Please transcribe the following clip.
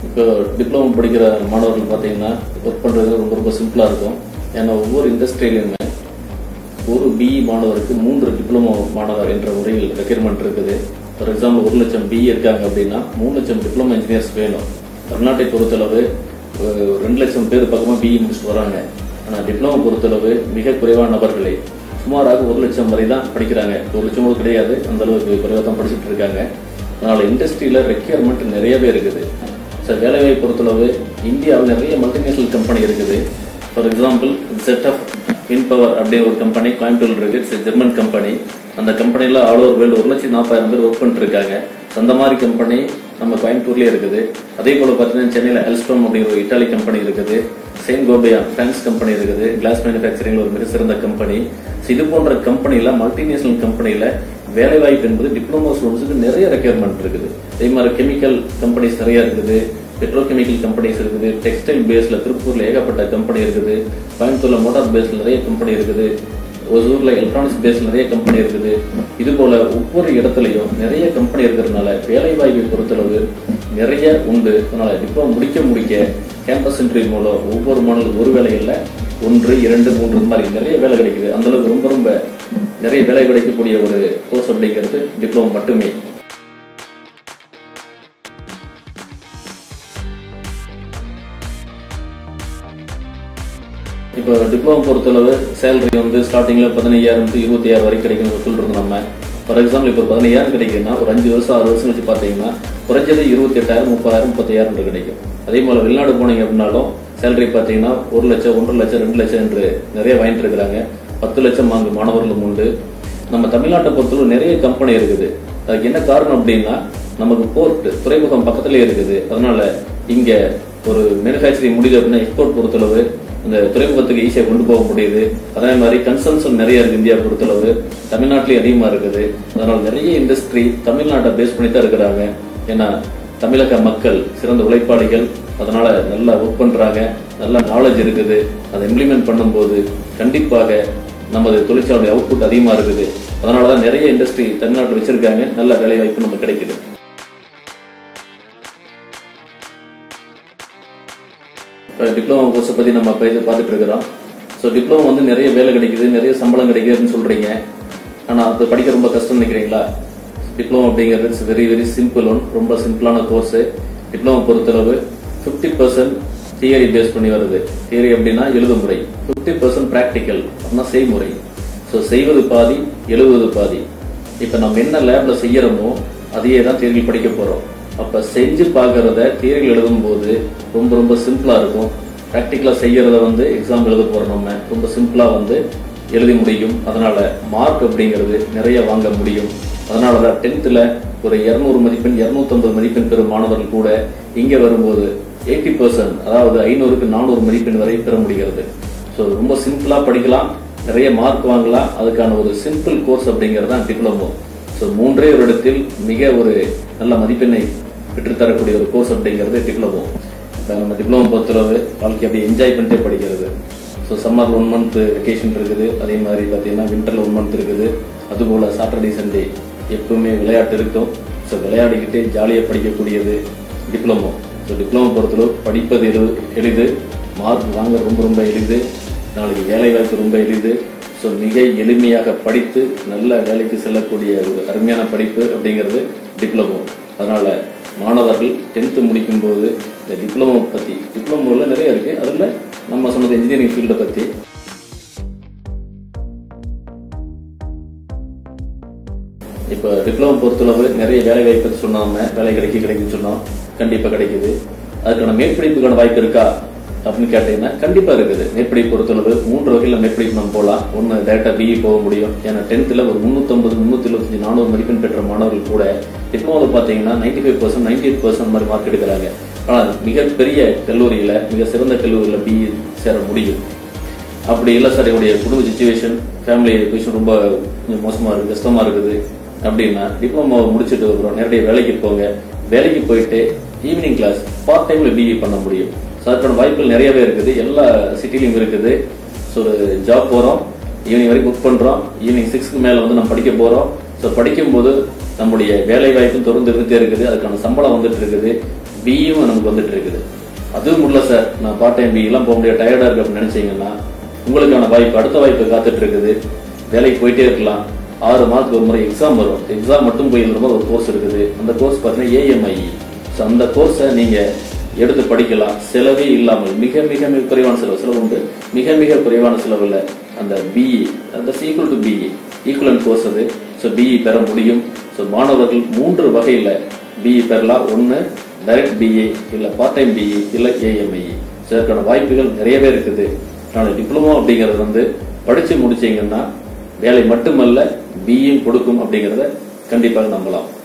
இப்போ டிப்ளமோ படிக்கிற மாணவர்கள் பார்த்தீங்கன்னா ஒர்க் பண்ணுறது ரொம்ப ரொம்ப சிம்பிளாக இருக்கும் ஏன்னா ஒவ்வொரு இண்டஸ்ட்ரியிலுமே ஒரு பிஇ மாணவருக்கு மூன்று டிப்ளமோ மாணவர் என்ற முறையில் ரெக்யர்மெண்ட் இருக்குது ஃபார் எக்ஸாம்பிள் ஒரு லட்சம் பிஇ இருக்காங்க அப்படின்னா மூணு லட்சம் டிப்ளமோ இன்ஜினியர்ஸ் வேணும் தமிழ்நாட்டை பொறுத்தளவு அஹ், ரெண்டு லட்சம் பேர் பக்கமாக பிஇ முடிச்சுட்டு வராங்க ஆனால் டிப்ளமோ பொறுத்தளவு மிக குறைவான நபர்களே சுமாராக ஒரு லட்சம் வரை தான் படிக்கிறாங்க ஒரு லட்சம் கூட கிடையாது அந்த அளவுக்கு குறைவாக தான் படிச்சுட்டு இருக்காங்க அதனால இண்டஸ்ட்ரியில் ரெக்யர்மெண்ட் நிறையவே இருக்குது சார் வேலைவாய்ப்பு பொறுத்தளவு இந்தியாவில் நிறைய மல்டிநேஷனல் கம்பெனி இருக்குது for example set of win power அப்படிங்கிற ஒரு கம்பெனி கோயம்புத்தூர் இருக்கு இட்ஸ் ஜெர்மன் கம்பெனி அந்த கம்பெனில ஆல் ஓவர் வேர்ல்டு ஒரு லட்சத்தி நாற்பதாயிரம் பேர் ஒர்க் பண்ணிட்டு இருக்காங்க அந்த மாதிரி கம்பெனி நம்ம கோயம்புத்தூர்லயே இருக்குது அதே போல பார்த்தீங்கன்னா சென்னையில் எல்ஸ்ட்ரோம் அப்படிங்கிற ஒரு இட்டாலி கம்பெனி இருக்குது சேம் கோபியா பிரான்ஸ் கம்பெனி இருக்குது கிளாஸ் மேனுஃபேக்சரிங் ஒரு மிக சிறந்த கம்பெனி இது போன்ற கம்பெனில மல்டிநேஷனல் கம்பெனில வேலை வாய்ப்பு என்பது டிப்ளமோ ஸ்டூடெண்ட்ஸுக்கு நிறைய ரெக்யர்மெண்ட் இருக்குது அதே மாதிரி கெமிக்கல் கம்பெனிஸ் நிறைய இருக்குது பெட்ரோகெமிக்கல் கம்பெனிஸ் இருக்குது டெக்ஸ்டைல் பேஸ்ல திருப்பூர்ல ஏகப்பட்ட கம்பெனி இருக்குது கோயம்புத்தூர்ல மோட்டார் பேஸ்ல நிறைய கம்பெனி இருக்குது ஒசூர்ல எலக்ட்ரானிக்ஸ் பேஸ்ல நிறைய கம்பெனி இருக்குது இது போல ஒவ்வொரு இடத்துலயும் நிறைய கம்பெனி இருக்கிறதுனால வேலை வாய்ப்பை பொறுத்தளவு நிறைய உண்டு அதனால டிப்ளமோ முடிக்க முடிக்க கேம்பஸ் இன்டர்வியூ மூலம் ஒவ்வொரு மாணவர்களுக்கு ஒரு வேலை இல்லை ஒன்று இரண்டு மூன்று இந்த மாதிரி நிறைய வேலை கிடைக்குது அந்த அளவுக்கு ரொம்ப ரொம்ப நிறைய வேலை கிடைக்கக்கூடிய ஒரு கோர்ஸ் அப்படிங்கிறது டிப்ளமோ மட்டுமே இப்போ டிப்ளமோ பொறுத்தளவு சேலரி வந்து ஸ்டார்டிங்ல பதினையாயிரம் to இருபத்தையாயிரம் வரைக்கும் கிடைக்கும் சொல்றோம் நம்ம ஃபார் எக்ஸாம்பிள் இப்போ பதினையாயிரம் கிடைக்குதுன்னா ஒரு அஞ்சு வருஷம் ஆறு வருஷம் வச்சு பார்த்தீங்கன்னா குறைஞ்சது இருபத்தி எட்டாயிரம் முப்பதாயிரம் முப்பத்தாயிரம் என்று கிடைக்கும் அதே போல வெளிநாடு போனீங்க அப்படின்னாலும் சேலரி பார்த்தீங்கன்னா ஒரு லட்சம் ஒன்றரை லட்சம் ரெண்டு லட்சம் என்று நிறைய வாங்கிட்டு இருக்கிறாங்க பத்து லட்சம் வாங்கும் மாணவர்களும் உண்டு நம்ம தமிழ்நாட்டை பொறுத்தளவு நிறைய கம்பெனி இருக்குது அதுக்கு என்ன காரணம் அப்படின்னா நமக்கு போர்ட் துறைமுகம் பக்கத்திலே இருக்குது அதனால இங்க ஒரு மேனுஃபேக்சரிங் முடியுது அப்படின்னா எக்ஸ்போர்ட் பொறுத்தளவு அந்த துறைமுகத்துக்கு ஈஸியா கொண்டு போக முடியுது அதே மாதிரி கன்சம்ஷன் நிறைய இருக்கு இந்தியா பொறுத்தளவு தமிழ்நாட்டிலேயே அதிகமா இருக்குது அதனால நிறைய இண்டஸ்ட்ரி தமிழ்நாட்டை பேஸ் பண்ணி தான் இருக்கிறாங்க ஏன்னா தமிழக மக்கள் சிறந்த உழைப்பாளிகள் அதனால நல்லா ஒர்க் பண்றாங்க நல்ல நாலேஜ் இருக்குது அதை இம்ப்ளிமெண்ட் பண்ணும்போது கண்டிப்பாக நமது தொழிற்சாலை அவுட்புட் அதிகமா இருக்குது அதனாலதான் நிறைய இண்டஸ்ட்ரி தமிழ்நாட்டில் வச்சிருக்காங்க நல்ல வேலை வாய்ப்பு நமக்கு கிடைக்குது டிப்ளமோ கோர்ஸை பத்தி நம்ம இப்போ இது பார்த்துட்டு இருக்கிறோம் ஸோ டிப்ளமோ வந்து நிறைய வேலை கிடைக்குது நிறைய சம்பளம் கிடைக்குதுன்னு சொல்றீங்க ஆனா அது படிக்க ரொம்ப கஷ்டம் நினைக்கிறீங்களா டிப்ளமோ அப்படிங்கிறது it's very very simple one ரொம்ப சிம்பிளான கோர்ஸ் டிப்ளமோ பொறுத்தளவு ஃபிஃப்டி பர்சன்ட் தியரி பேஸ் பண்ணி வருது தியரி அப்படின்னா எழுதுமுறை ஃபிஃப்டி பர்சன்ட் ப்ராக்டிக்கல் அப்படின்னா செய்முறை ஸோ செய்வது பாதி எழுதுவது பாதி இப்போ நம்ம என்ன லேப்ல செய்யறோமோ அதையே தான் தியரிகள் படிக்க போறோம் அப்ப செஞ்சு பார்க்கறத தியரிகள் எழுதும் போது ரொம்ப ரொம்ப சிம்பிளா இருக்கும் ப்ராக்டிக்கலா செய்யறத வந்து எக்ஸாம் எழுத போறோம் நம்ம ரொம்ப சிம்பிளா வந்து எழுதி முடியும் அதனால மார்க் அப்படிங்கிறது நிறைய வாங்க முடியும் அதனாலதான் டென்த்ல ஒரு 200 மதிப்பெண் 250 மதிப்பெண் பெறும் மாணவர்கள் கூட இங்க வரும்போது எயிட்டி பர்சன்ட் அதாவது ஐநூறுக்கு நானூறு மதிப்பெண் வரை பெற முடிகிறது ஸோ ரொம்ப சிம்பிளா படிக்கலாம் நிறைய மார்க் வாங்கலாம் அதுக்கான ஒரு சிம்பிள் கோர்ஸ் அப்படிங்கிறது தான் டிப்ளமோ ஸோ மூன்றே ஒரு இடத்தில் மிக ஒரு நல்ல மதிப்பெண்ணை பெற்றுத்தரக்கூடிய ஒரு கோர்ஸ் அப்படிங்கிறது டிப்ளமோ இப்போ நம்ம டிப்ளமோ பொறுத்தளவு வாழ்க்கை அப்படியே என்ஜாய் பண்ணிட்டே படிக்கிறது so summer one month vacation இருக்குது அதே மாதிரி பார்த்தீங்கன்னா விண்டர்ல ஒன் மந்த் இருக்குது அதுபோல் சாட்டர்டே சண்டே எப்பவுமே விளையாட்டு இருக்கும் ஸோ விளையாடிக்கிட்டே ஜாலியாக படிக்கக்கூடியது டிப்ளமோ ஸோ டிப்ளமோ பொறுத்தளவு படிப்பது எளி எளிது மார்க் வாங்க ரொம்ப ரொம்ப எளிது நாளைக்கு வேலை வாய்ப்பு ரொம்ப எளிது ஸோ மிக எளிமையாக படித்து நல்ல வேலைக்கு செல்லக்கூடிய ஒரு அருமையான படிப்பு அப்படிங்கிறது டிப்ளமோ அதனால மாணவர்கள் டென்த்து முடிக்கும் போது இந்த டிப்ளமோ பத்தி டிப்ளமோல நிறைய இருக்கு அதுல நம்ம சொன்னது இன்ஜினியரிங் ஃபீல்டை பத்தி இப்போ டிப்ளமோ பொறுத்தளவு நிறைய வேலை வாய்ப்பு பத்தி சொன்னாம வேலை கிடைக்க கிடைக்குன்னு சொன்னோம் கண்டிப்பா கிடைக்குது அதுக்கான மேற்படிப்புக்கான வாய்ப்பு இருக்கா அப்படின்னு கேட்டீங்கன்னா கண்டிப்பா இருக்குது மேற்படிப்பு பொறுத்தளவு மூன்று வகையில மேற்படிப்பு நம்ம போகலாம் ஒன்னு டேரக்டா பிஇ போக முடியும் ஏன்னா டென்த்ல ஒரு முன்னூத்தம்பது முன்னூத்தி எழுபத்தஞ்சு நானூறு மதிப்பெண் பெற்ற மாணவர்கள் கூட டிப்ளமோவில் பாத்தீங்கன்னா ninety five percent ninety eight percent மாதிரி மார்க் எடுக்கிறாங்க ஆனா மிகப்பெரிய கல்லூரியில மிக சிறந்த கல்லூரியில பிஇ சேர முடியும் அப்படி இல்லை சார் என்னுடைய குடும்ப சுச்சுவேஷன் ஃபேமிலி பொசிஷன் ரொம்ப கொஞ்சம் மோசமா இருக்கு கஷ்டமா இருக்குது அப்படின்னா டிப்ளமோ முடிச்சுட்டு அப்புறம் நேரடியாக வேலைக்கு போங்க வேலைக்கு போயிட்டு ஈவினிங் கிளாஸ் பார்ட் டைம்ல பிஇ பண்ண முடியும் ஸோ அதுக்கான வாய்ப்புகள் நிறையவே இருக்குது எல்லா சிட்டிலையும் இருக்குது ஸோ ஒரு ஜாப் போறோம் ஈவினிங் வரைக்கும் புக் பண்றோம் ஈவினிங் சிக்ஸ்க்கு மேல வந்து நம்ம படிக்க போறோம் ஸோ படிக்கும்போது நம்முடைய வேலை வாய்ப்பும் தொடர்ந்து இருந்துட்டே இருக்குது அதுக்கான சம்பளம் வந்துட்டு இருக்குது பியும் நமக்கு வந்துட்டு இருக்குது அதுவும் இல்ல சார் நான் பார்ட் டைம் பி எல்லாம் போக முடியாது டயர்டா இருக்கு அப்படின்னு நினைச்சீங்கன்னா உங்களுக்கான வாய்ப்பு அடுத்த வாய்ப்பு காத்துட்டு இருக்குது வேலைக்கு போயிட்டே இருக்கலாம் ஆறு மாதத்துக்கு ஒரு முறை எக்ஸாம் வரும் எக்ஸாம் மட்டும் போய் எழுதுற மாதிரி ஒரு கோர்ஸ் இருக்குது அந்த கோர்ஸ் பார்த்தீங்கன்னா ஏஎம்ஐ ஸோ அந்த கோர்ஸை நீங்க எடுத்து படிக்கலாம் செலவே இல்லாமல் மிக மிக மிக குறைவான செலவு செலவு உண்டு மிக மிக குறைவான செலவுல அந்த பிஇ அந்த equal to BE equivalent course அது ஸோ பிஇ பெற முடியும் ஸோ மாணவர்கள் மூன்று வகையில பிஇ பெறலாம் ஒன்று டைரக்ட் பிஏ இல்ல பார்ட் டைம் பிஇ இல்ல ஏஎம்ஐ ஸோ இதற்கான வாய்ப்புகள் நிறையவே இருக்குது அதனால டிப்ளமோ அப்படிங்கிறது வந்து படிச்சு முடிச்சீங்கன்னா வேலை மட்டுமல்ல பிஇயும் கொடுக்கும் அப்படிங்கறத கண்டிப்பாக நம்பலாம்